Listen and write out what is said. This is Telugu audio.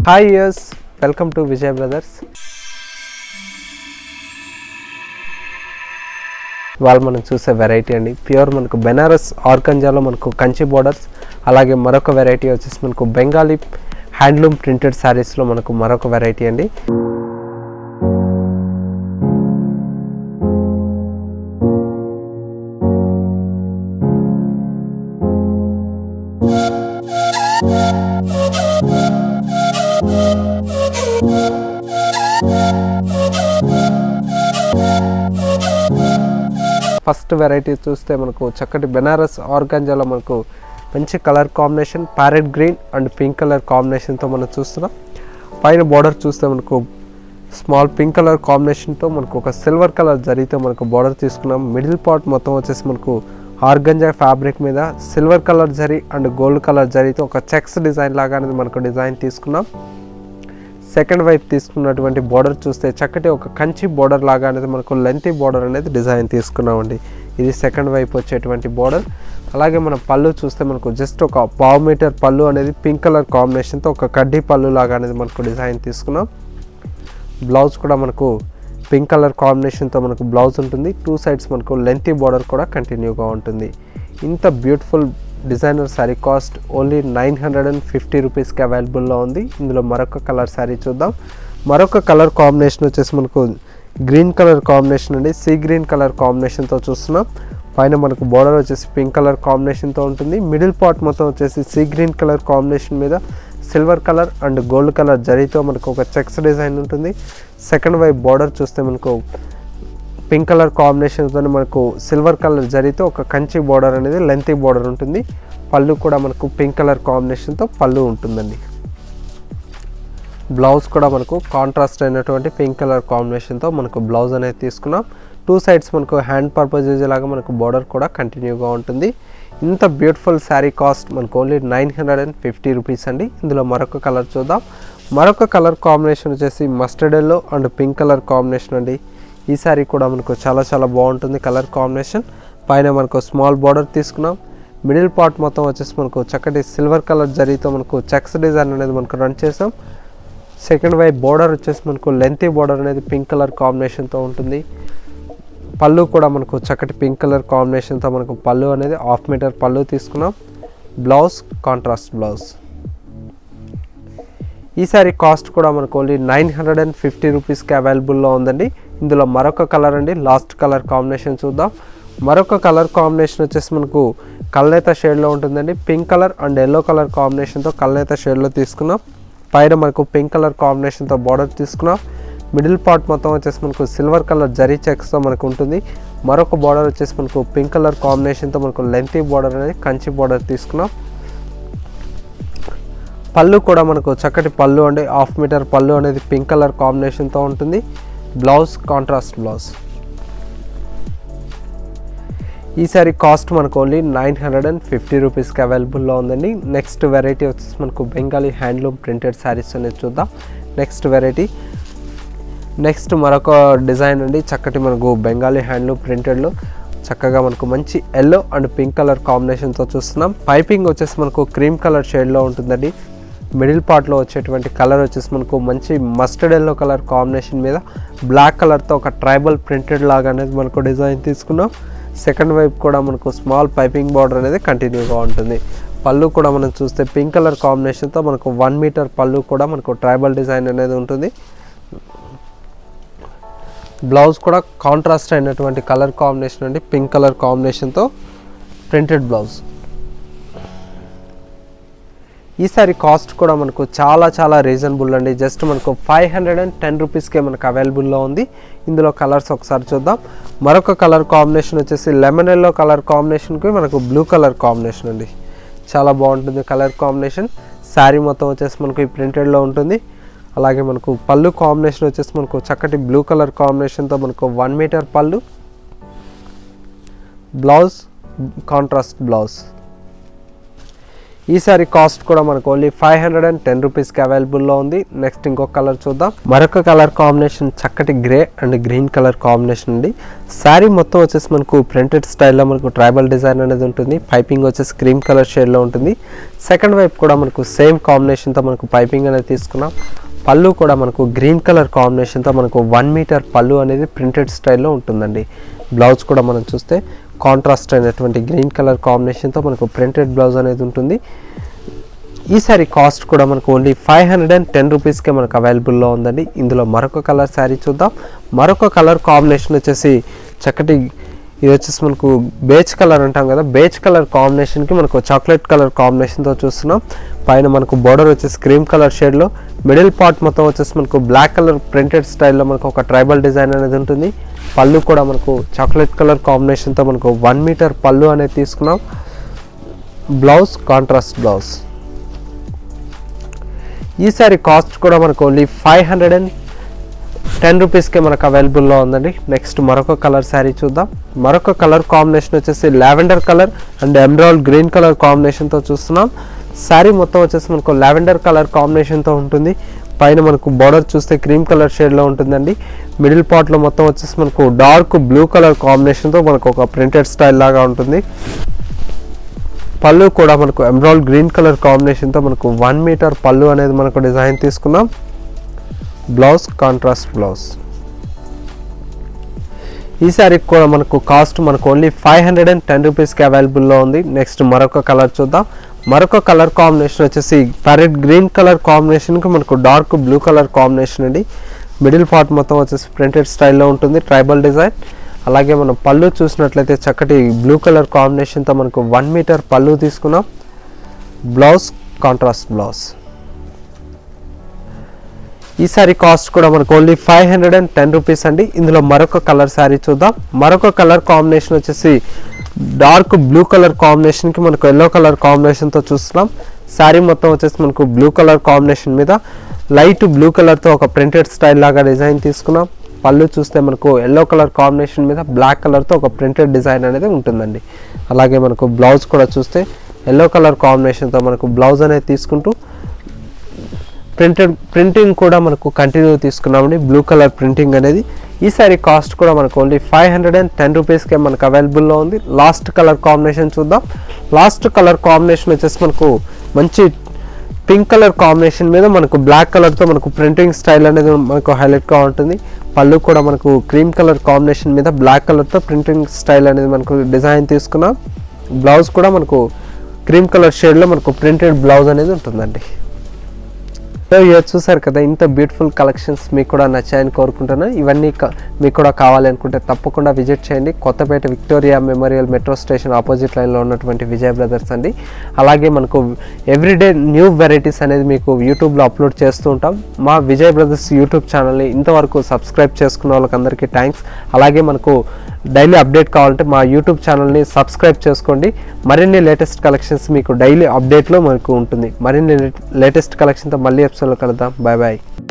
hi yes welcome to Vijay brothers వాళ్ళు మనం చూసే వెరైటీ అండి ప్యూర్ మనకు బెనారస్ ఆర్కంజాలో మనకు కంచి బోర్డర్స్ అలాగే మరొక వెరైటీ వచ్చేసి మనకు బెంగాలీ హ్యాండ్లూమ్ ప్రింటెడ్ శారీస్లో మనకు మరొక వెరైటీ అండి ఫస్ట్ వెరైటీ చూస్తే మనకు చక్కటి బెనారస్ ఆర్గాంజాలో మనకు మంచి colour combination parrot green and pink colour కాంబినేషన్తో మనం చూస్తున్నాం పైన బార్డర్ చూస్తే మనకు స్మాల్ పింక్ కలర్ కాంబినేషన్తో మనకు ఒక సిల్వర్ కలర్ జరిగితే మనకు బార్డర్ తీసుకున్నాం మిడిల్ పార్ట్ మొత్తం వచ్చేసి మనకు ఆర్గంజా ఫ్యాబ్రిక్ మీద silver colour zari and gold colour జరీతో ఒక చెక్స్ డిజైన్ లాగా అనేది మనకు డిజైన్ తీసుకున్నాం సెకండ్ వైపు తీసుకున్నటువంటి బార్డర్ చూస్తే చక్కటి ఒక కంచి బార్డర్ లాగా అనేది మనకు లెంతీ బార్డర్ అనేది డిజైన్ తీసుకున్నామండి ఇది సెకండ్ వైపు వచ్చేటువంటి బార్డర్ అలాగే మనం పళ్ళు చూస్తే మనకు జస్ట్ ఒక పావు మీటర్ పళ్ళు అనేది పింక్ కలర్ కాంబినేషన్తో ఒక కడ్డీ పళ్ళు లాగా అనేది మనకు డిజైన్ తీసుకున్నాం బ్లౌజ్ కూడా మనకు పింక్ కలర్ కాంబినేషన్తో మనకు బ్లౌజ్ ఉంటుంది టూ సైడ్స్ మనకు లెంతీ బార్డర్ కూడా కంటిన్యూగా ఉంటుంది ఇంత beautiful designer sari cost only nine hundred and fifty రూపీస్కి అవైలబుల్లో ఉంది ఇందులో మరొక కలర్ శారీ చూద్దాం మరొక కలర్ కాంబినేషన్ వచ్చేసి మనకు గ్రీన్ కలర్ కాంబినేషన్ అండి సీ గ్రీన్ కలర్ కాంబినేషన్తో చూస్తున్నాం పైన మనకు బార్డర్ వచ్చేసి పింక్ కలర్ కాంబినేషన్తో ఉంటుంది మిడిల్ పార్ట్ మొత్తం వచ్చేసి సీ గ్రీన్ కలర్ కాంబినేషన్ మీద silver colour and gold colour జరీతో మనకు ఒక చెక్స్ డిజైన్ ఉంటుంది సెకండ్ వైపు బార్డర్ చూస్తే మనకు పింక్ కలర్ కాంబినేషన్తో మనకు సిల్వర్ కలర్ జరీతో ఒక కంచి బార్డర్ అనేది లెంతీ బార్డర్ ఉంటుంది పళ్ళు కూడా మనకు పింక్ కలర్ కాంబినేషన్తో పళ్ళు ఉంటుందండి బ్లౌజ్ కూడా మనకు కాంట్రాస్ట్ అయినటువంటి పింక్ కలర్ కాంబినేషన్తో మనకు బ్లౌజ్ అనేది తీసుకున్నాం టూ సైడ్స్ మనకు హ్యాండ్ పర్పస్ లాగా మనకు బార్డర్ కూడా కంటిన్యూగా ఉంటుంది ఇంత బ్యూటిఫుల్ శారీ కాస్ట్ మనకు only nine hundred and fifty rupees అండి ఇందులో మరొక కలర్ చూద్దాం మరొక కలర్ కాంబినేషన్ వచ్చేసి mustard yellow and pink colour combination అండి ఈ శారీ కూడా మనకు చాలా చాలా బాగుంటుంది కలర్ కాంబినేషన్ పైన మనకు స్మాల్ బార్డర్ తీసుకున్నాం మిడిల్ పార్ట్ మొత్తం వచ్చేసి మనకు చక్కటి సిల్వర్ కలర్ జరీతో మనకు చెక్స్ డిజైన్ అనేది మనకు రన్ చేసాం సెకండ్ వైపు బార్డర్ వచ్చేసి మనకు లెంతీ బార్డర్ అనేది పింక్ కలర్ కాంబినేషన్తో ఉంటుంది పళ్ళు కూడా మనకు చక్కటి పింక్ కలర్ కాంబినేషన్తో మనకు పళ్ళు అనేది హాఫ్ మీటర్ పళ్ళు తీసుకున్నాం బ్లౌజ్ కాంట్రాస్ట్ బ్లౌజ్ ఈ సారీ కాస్ట్ కూడా మనకు only nine hundred and fifty రూపీస్కి అవైలబుల్లో ఉందండి ఇందులో మరొక కలర్ అండి లాస్ట్ కలర్ కాంబినేషన్ చూద్దాం మరొక కలర్ కాంబినేషన్ వచ్చేసి మనకు కల్నేత షేడ్లో ఉంటుందండి pink colour and yellow colour కాంబినేషన్తో కల్నేత షేడ్లో తీసుకున్నాం పైన మనకు పింక్ కలర్ కాంబినేషన్తో బార్డర్ తీసుకున్నాం మిడిల్ పార్ట్ మొత్తం వచ్చేసి మనకు సిల్వర్ కలర్ జరీ చెక్స్తో మనకు ఉంటుంది మరొక బార్డర్ వచ్చేసి మనకు పింక్ కలర్ కాంబినేషన్తో మనకు లెంతీ బార్డర్ అనేది కంచి బార్డర్ తీసుకున్నాం పళ్ళు కూడా మనకు చక్కటి పళ్ళు అండి హాఫ్ మీటర్ పళ్ళు అనేది పింక్ కలర్ కాంబినేషన్తో ఉంటుంది బ్లౌజ్ కాంట్రాస్ట్ బ్లౌజ్ ఈ సారీ కాస్ట్ మనకు only nine hundred and fifty రూపీస్కి అవైలబుల్లో ఉందండి నెక్స్ట్ వెరైటీ వచ్చేసి మనకు బెంగాలీ హ్యాండ్లూమ్ ప్రింటెడ్ శారీస్ అనేది చూద్దాం నెక్స్ట్ వెరైటీ నెక్స్ట్ మరొక డిజైన్ అండి చక్కటి మనకు బెంగాలీ హ్యాండ్లూమ్ ప్రింటెడ్లో చక్కగా మనకు మంచి ఎల్లో అండ్ పింక్ కలర్ కాంబినేషన్తో చూస్తున్నాం పైపింగ్ వచ్చేసి మనకు క్రీమ్ కలర్ షేడ్లో ఉంటుందండి మిడిల్ పార్ట్లో వచ్చేటువంటి కలర్ వచ్చేసి మనకు మంచి మస్టర్డ్ ఎల్లో కలర్ కాంబినేషన్ మీద బ్లాక్ కలర్తో ఒక ట్రైబల్ ప్రింటెడ్ లాగా అనేది మనకు డిజైన్ తీసుకున్నాం సెకండ్ వైపు కూడా మనకు స్మాల్ పైపింగ్ బార్డర్ అనేది కంటిన్యూగా ఉంటుంది పళ్ళు కూడా మనం చూస్తే పింక్ కలర్ కాంబినేషన్తో మనకు వన్ మీటర్ పళ్ళు కూడా మనకు ట్రైబల్ డిజైన్ అనేది ఉంటుంది బ్లౌజ్ కూడా కాంట్రాస్ట్ అయినటువంటి కలర్ కాంబినేషన్ అండి పింక్ కలర్ కాంబినేషన్తో ప్రింటెడ్ బ్లౌజ్ ఈ సారీ కాస్ట్ కూడా మనకు చాలా చాలా రీజనబుల్ అండి జస్ట్ మనకు ఫైవ్ హండ్రెడ్ అండ్ టెన్ రూపీస్కే మనకు అవైలబుల్లో ఉంది ఇందులో కలర్స్ ఒకసారి చూద్దాం మరొక కలర్ కాంబినేషన్ వచ్చేసి లెమన్ ఎల్లో కలర్ కాంబినేషన్కి మనకు బ్లూ కలర్ కాంబినేషన్ అండి చాలా బాగుంటుంది కలర్ కాంబినేషన్ శారీ మొత్తం వచ్చేసి మనకు ఈ ప్రింటెడ్లో ఉంటుంది అలాగే మనకు పళ్ళు కాంబినేషన్ వచ్చేసి మనకు చక్కటి బ్లూ కలర్ కాంబినేషన్తో మనకు వన్ మీటర్ పళ్ళు బ్లౌజ్ కాంట్రాస్ట్ బ్లౌజ్ ఈ సారీ కాస్ట్ కూడా మనకు only five hundred and ten రూపీస్కి అవైలబుల్లో ఉంది నెక్స్ట్ ఇంకొక కలర్ చూద్దాం మరొక కలర్ కాంబినేషన్ చక్కటి grey and green colour combination అండి శారీ మొత్తం వచ్చేసి మనకు ప్రింటెడ్ స్టైల్లో మనకు ట్రైబల్ డిజైన్ అనేది ఉంటుంది పైపింగ్ వచ్చేసి క్రీమ్ కలర్ షేడ్లో ఉంటుంది సెకండ్ వైపు కూడా మనకు సేమ్ కాంబినేషన్తో మనకు పైపింగ్ అనేది తీసుకున్నాం పళ్ళు కూడా మనకు గ్రీన్ కలర్ కాంబినేషన్తో మనకు వన్ మీటర్ పళ్ళు అనేది ప్రింటెడ్ స్టైల్లో ఉంటుందండి బ్లౌజ్ కూడా మనం చూస్తే కాంట్రాస్ట్ అయినటువంటి గ్రీన్ కలర్ కాంబినేషన్తో మనకు ప్రింటెడ్ బ్లౌజ్ అనేది ఉంటుంది ఈ సారీ కాస్ట్ కూడా మనకు only five hundred and ten రూపీస్కే మనకు అవైలబుల్లో ఉందండి ఇందులో మరొక కలర్ శారీ చూద్దాం మరొక కలర్ కాంబినేషన్ వచ్చేసి చక్కటి ఇది వచ్చేసి మనకు బేచ్ కలర్ అంటాం కదా బేచ్ కలర్ కాంబినేషన్కి మనకు చాక్లెట్ కలర్ కాంబినేషన్తో చూస్తున్నాం పైన మనకు బోర్డర్ వచ్చేసి క్రీమ్ కలర్ షేడ్లో మిడిల్ పార్ట్ మొత్తం వచ్చేసి మనకు బ్లాక్ కలర్ ప్రింటెడ్ స్టైల్లో మనకు ఒక ట్రైబల్ డిజైన్ అనేది ఉంటుంది పళ్ళు కూడా మనకు చాక్లెట్ కలర్ కాంబినేషన్తో మనకు వన్ మీటర్ పళ్ళు అనేది తీసుకున్నాం బ్లౌజ్ కాంట్రాస్ట్ బ్లౌజ్ ఈ సారీ కాస్ట్ కూడా మనకు only five hundred and ten రూపీస్కే మనకు అవైలబుల్లో ఉందండి నెక్స్ట్ మరొక కలర్ శారీ చూద్దాం మరొక కలర్ కాంబినేషన్ వచ్చేసి lavender colour and emerald green colour కాంబినేషన్తో చూస్తున్నాం శారీ మొత్తం వచ్చేసి మనకు లావెండర్ కలర్ కాంబినేషన్తో ఉంటుంది పైన మనకు బార్డర్ చూస్తే క్రీమ్ కలర్ షేడ్లో ఉంటుందండి మిడిల్ పార్ట్లో మొత్తం వచ్చేసి మనకు డార్క్ బ్లూ కలర్ కాంబినేషన్తో మనకు ఒక ప్రింటెడ్ స్టైల్ లాగా ఉంటుంది పళ్ళు కూడా మనకు ఎమ్రాల్ గ్రీన్ కలర్ కాంబినేషన్తో మనకు వన్ మీటర్ పళ్ళు అనేది మనకు డిజైన్ తీసుకున్నాం బ్లౌజ్ కాంట్రాస్ట్ బ్లౌజ్ ఈ శారీ కూడా మనకు కాస్ట్ మనకు only five hundred and ten రూపీస్కి అవైలబుల్లో ఉంది నెక్స్ట్ మరొక కలర్ చూద్దాం మరొక కలర్ కాంబినేషన్ వచ్చేసి ప్యారెట్ గ్రీన్ కలర్ కాంబినేషన్కి మనకు డార్క్ బ్లూ కలర్ కాంబినేషన్ అండి మిడిల్ పార్ట్ మొత్తం వచ్చేసి ప్రింటెడ్ స్టైల్లో ఉంటుంది ట్రైబల్ డిజైన్ అలాగే మనం పళ్ళు చూసినట్లయితే చక్కటి బ్లూ కలర్ కాంబినేషన్తో మనకు వన్ మీటర్ పళ్ళు తీసుకున్నాం బ్లౌజ్ కాంట్రాస్ట్ బ్లౌజ్ ఈ సారీ కాస్ట్ కూడా మనకు only five hundred and ten rupees అండి ఇందులో మరొక కలర్ శారీ చూద్దాం మరొక కలర్ కాంబినేషన్ వచ్చేసి డార్క్ బ్లూ కలర్ కాంబినేషన్కి మనకు ఎల్లో కలర్ కాంబినేషన్తో చూస్తున్నాం శారీ మొత్తం వచ్చేసి మనకు బ్లూ కలర్ కాంబినేషన్ మీద లైట్ బ్లూ కలర్తో ఒక ప్రింటెడ్ స్టైల్ లాగా డిజైన్ తీసుకున్నాం పళ్ళు చూస్తే మనకు ఎల్లో కలర్ కాంబినేషన్ మీద బ్లాక్ కలర్తో ఒక ప్రింటెడ్ డిజైన్ అనేది ఉంటుందండి అలాగే మనకు బ్లౌజ్ కూడా చూస్తే ఎల్లో కలర్ కాంబినేషన్తో మనకు బ్లౌజ్ అనేది తీసుకుంటూ ప్రింటెడ్ ప్రింటింగ్ కూడా మనకు కంటిన్యూ తీసుకున్నామండి బ్లూ కలర్ ప్రింటింగ్ అనేది ఈ సారీ కాస్ట్ కూడా మనకు only five hundred and ten రూపీస్కే మనకు అవైలబుల్లో ఉంది లాస్ట్ కలర్ కాంబినేషన్ చూద్దాం లాస్ట్ కలర్ కాంబినేషన్ వచ్చేసి మనకు మంచి పింక్ కలర్ కాంబినేషన్ మీద మనకు బ్లాక్ కలర్తో మనకు ప్రింటింగ్ స్టైల్ అనేది మనకు హైలైట్గా ఉంటుంది పళ్ళు కూడా మనకు క్రీమ్ కలర్ కాంబినేషన్ మీద బ్లాక్ కలర్తో ప్రింటింగ్ స్టైల్ అనేది మనకు డిజైన్ తీసుకున్నాం బ్లౌజ్ కూడా మనకు క్రీమ్ కలర్ షేడ్లో మనకు ప్రింటెడ్ బ్లౌజ్ అనేది ఉంటుందండి సో ఇక చూసారు కదా ఇంత బ్యూటిఫుల్ కలెక్షన్స్ మీకు కూడా నచ్చాయని కోరుకుంటున్నాను ఇవన్నీ క- మీకు కూడా కావాలి అనుకుంటే తప్పకుండా విజిట్ చేయండి Kothapet Victoria Memorial metro station opposite లైన్లో ఉన్నటువంటి విజయ్ బ్రదర్స్ అండి అలాగే మనకు ఎవ్రీడే న్యూ వెరైటీస్ అనేది మీకు యూట్యూబ్లో అప్లోడ్ చేస్తూ ఉంటాం మా విజయ్ బ్రదర్స్ యూట్యూబ్ ఛానల్ని ఇంతవరకు సబ్స్క్రైబ్ చేసుకున్న వాళ్ళకందరికీ థ్యాంక్స్ అలాగే మనకు డైలీ అప్డేట్ కావాలంటే మా యూట్యూబ్ ఛానల్ని సబ్స్క్రైబ్ చేసుకోండి మరిన్ని లేటెస్ట్ కలెక్షన్స్ మీకు డైలీ అప్డేట్లో మనకు ఉంటుంది మరిన్ని లేటెస్ట్ కలెక్షన్తో మళ్ళీ ఎపిసోడ్లో కలుద్దాం బాయ్ బాయ్